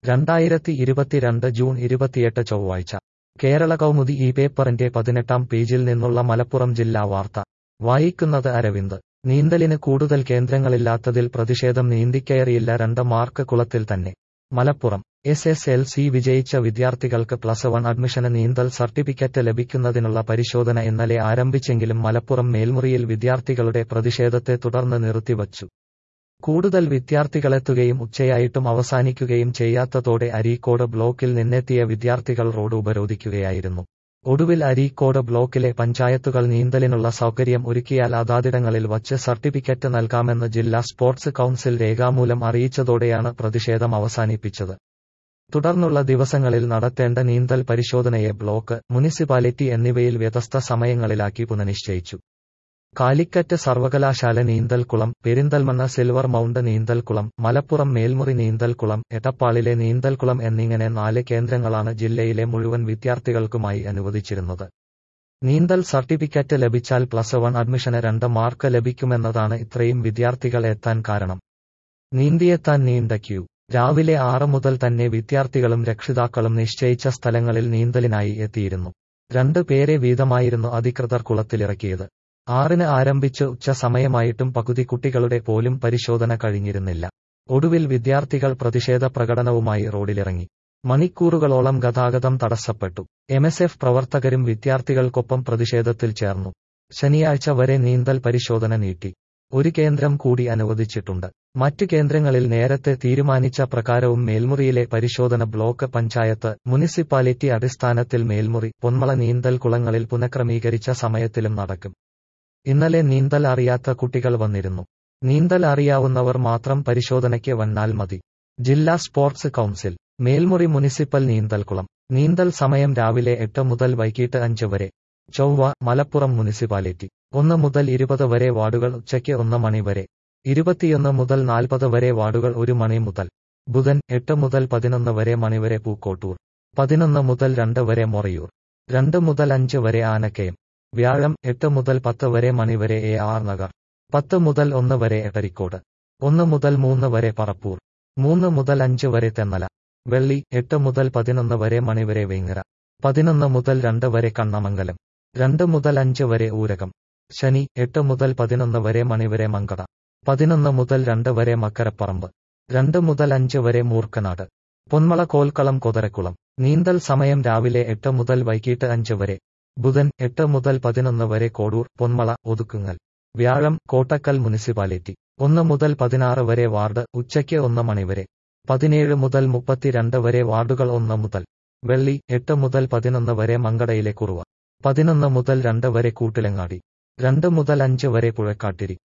രണ്ടായിരത്തി ഇരുപത്തിരണ്ട് ജൂൺ ഇരുപത്തിയെട്ട് ചൊവ്വാഴ്ച കേരള കൗമുദി ഈ പേപ്പറിന്റെ പതിനെട്ടാം പേജിൽ നിന്നുള്ള മലപ്പുറം ജില്ലാ വാർത്ത വായിക്കുന്നത് അരവിന്ദ് നീന്തലിന് കൂടുതൽ കേന്ദ്രങ്ങളില്ലാത്തതിൽ പ്രതിഷേധം നീന്തിക്കയറിയില്ല രണ്ട് മാർക്ക് കുളത്തിൽ തന്നെ Malappuram S S L C വിജയിച്ച വിദ്യാർത്ഥികൾക്ക് പ്ലസ് വൺ അഡ്മിഷന് നീന്തൽ സർട്ടിഫിക്കറ്റ് ലഭിക്കുന്നതിനുള്ള പരിശോധന ഇന്നലെ ആരംഭിച്ചെങ്കിലും മലപ്പുറം മേൽമുറിയിൽ വിദ്യാർത്ഥികളുടെ പ്രതിഷേധത്തെ തുടർന്ന് നിർത്തിവച്ചു കൂടുതൽ വിദ്യാർത്ഥികളെത്തുകയും ഉച്ചയായിട്ടും അവസാനിക്കുകയും ചെയ്യാത്തതോടെ അരീക്കോട് ബ്ലോക്കിൽ നിന്നെത്തിയ വിദ്യാർത്ഥികൾ റോഡ് ഉപരോധിക്കുകയായിരുന്നു ഒടുവിൽ അരീക്കോട് ബ്ലോക്കിലെ പഞ്ചായത്തുകൾ നീന്തലിനുള്ള സൗകര്യം ഒരുക്കിയാൽ അതാതിടങ്ങളിൽ വച്ച് സർട്ടിഫിക്കറ്റ് നൽകാമെന്ന് ജില്ലാ സ്പോർട്സ് കൌൺസിൽ രേഖാമൂലം അറിയിച്ചതോടെയാണ് പ്രതിഷേധം അവസാനിപ്പിച്ചത് തുടർന്നുള്ള ദിവസങ്ങളിൽ നടത്തേണ്ട നീന്തൽ പരിശോധനയെ ബ്ലോക്ക് മുനിസിപ്പാലിറ്റി എന്നിവയിൽ വ്യത്യസ്ത സമയങ്ങളിലാക്കി പുനഃനിശ്ചയിച്ചു കാലിക്കറ്റ് സർവകലാശാല നീന്തൽക്കുളം പെരിന്തൽമണ്ണ സിൽവർ മൗണ്ട് നീന്തൽക്കുളം മലപ്പുറം മേൽമുറി നീന്തൽക്കുളം എടപ്പാളിലെ നീന്തൽക്കുളം എന്നിങ്ങനെ നാല് കേന്ദ്രങ്ങളാണ് ജില്ലയിലെ മുഴുവൻ വിദ്യാർത്ഥികൾക്കുമായി അനുവദിച്ചിരുന്നത് നീന്തൽ സർട്ടിഫിക്കറ്റ് ലഭിച്ചാൽ പ്ലസ് വൺ അഡ്മിഷന് രണ്ട് മാർക്ക് ലഭിക്കുമെന്നതാണ് ഇത്രയും വിദ്യാർത്ഥികൾ എത്താൻ കാരണം നീന്തിയെത്താൻ നീണ്ട ക്യൂ രാവിലെ ആറ് മുതൽ തന്നെ വിദ്യാർത്ഥികളും രക്ഷിതാക്കളും നിശ്ചയിച്ച സ്ഥലങ്ങളിൽ നീന്തലിനായി എത്തിയിരുന്നു രണ്ടു പേരെ വീതമായിരുന്നു അധികൃതർ കുളത്തിലിറക്കിയത് ആറിന് ആരംഭിച്ച് ഉച്ച സമയമായിട്ടും പകുതി കുട്ടികളുടെ പോലും പരിശോധന കഴിഞ്ഞിരുന്നില്ല ഒടുവിൽ വിദ്യാർത്ഥികൾ പ്രതിഷേധ പ്രകടനവുമായി റോഡിലിറങ്ങി മണിക്കൂറുകളോളം ഗതാഗതം തടസ്സപ്പെട്ടു എം എസ് എഫ് പ്രവർത്തകരും വിദ്യാർത്ഥികൾക്കൊപ്പം പ്രതിഷേധത്തിൽ ചേർന്നു ശനിയാഴ്ച വരെ നീന്തൽ പരിശോധന നീട്ടി ഒരു കേന്ദ്രം കൂടി അനുവദിച്ചിട്ടുണ്ട് മറ്റു കേന്ദ്രങ്ങളിൽ നേരത്തെ തീരുമാനിച്ച പ്രകാരവും മേൽമുറിയിലെ പരിശോധന ബ്ലോക്ക് പഞ്ചായത്ത് മുനിസിപ്പാലിറ്റി അടിസ്ഥാനത്തിൽ മേൽമുറി പൊന്മള നീന്തൽ കുളങ്ങളിൽ പുനഃക്രമീകരിച്ച സമയത്തിലും നടക്കും ഇന്നലെ നീന്തൽ അറിയാത്ത കുട്ടികൾ വന്നിരുന്നു നീന്തൽ അറിയാവുന്നവർ മാത്രം പരിശോധനയ്ക്ക് വന്നാൽ മതി ജില്ലാ സ്പോർട്സ് കൌൺസിൽ മേൽമുറി മുനിസിപ്പൽ നീന്തൽക്കുളം നീന്തൽ സമയം രാവിലെ എട്ട് മുതൽ വൈകിട്ട് അഞ്ച് വരെ ചൊവ്വ മലപ്പുറം മുനിസിപ്പാലിറ്റി ഒന്ന് മുതൽ ഇരുപത് വരെ വാർഡുകൾ ഉച്ചയ്ക്ക് ഒന്ന് മണി വരെ ഇരുപത്തിയൊന്ന് മുതൽ നാൽപ്പത് വരെ വാർഡുകൾ ഒരു മണി മുതൽ ബുധൻ എട്ട് മുതൽ പതിനൊന്ന് വരെ മണിവരെ പൂക്കോട്ടൂർ പതിനൊന്ന് മുതൽ രണ്ട് വരെ മൊറയൂർ രണ്ട് മുതൽ അഞ്ച് വരെ ആനക്കയം വ്യാഴം എട്ട് മുതൽ പത്ത് വരെ മണിവരെ എ ആർ നഗർ പത്ത് മുതൽ ഒന്ന് വരെ എട്ടരിക്കോട് ഒന്ന് മുതൽ മൂന്ന് വരെ പറപ്പൂർ മൂന്ന് മുതൽ അഞ്ച് വരെ തെന്നല വെള്ളി എട്ട് മുതൽ പതിനൊന്ന് വരെ മണിവരെ വേങ്ങര പതിനൊന്ന് മുതൽ രണ്ട് വരെ കണ്ണമംഗലം രണ്ട് മുതൽ അഞ്ച് വരെ ഊരകം ശനി എട്ട് മുതൽ പതിനൊന്ന് വരെ മണിവരെ മങ്കട പതിനൊന്ന് മുതൽ രണ്ട് വരെ മക്കരപ്പറമ്പ് രണ്ട് മുതൽ അഞ്ച് വരെ മൂർക്കനാട് പൊന്മള കോൽക്കളം കൊതരക്കുളം നീന്തൽ സമയം രാവിലെ എട്ട് മുതൽ വൈകിട്ട് അഞ്ച് വരെ ബുധൻ എട്ട് മുതൽ പതിനൊന്ന് വരെ കോടൂർ പൊന്മള ഒതുക്കുങ്ങൽ വ്യാഴം കോട്ടക്കൽ മുനിസിപ്പാലിറ്റി ഒന്ന് മുതൽ പതിനാറ് വരെ വാർഡ് ഉച്ചയ്ക്ക് ഒന്ന് മണിവരെ പതിനേഴ് മുതൽ മുപ്പത്തിരണ്ട് വരെ വാർഡുകൾ ഒന്ന് മുതൽ വെള്ളി എട്ട് മുതൽ പതിനൊന്ന് വരെ മങ്കടയിലെ കുറുവ പതിനൊന്ന് മുതൽ രണ്ട് വരെ കൂട്ടിലങ്ങാടി രണ്ട് മുതൽ അഞ്ച് വരെ പുഴക്കാട്ടിരി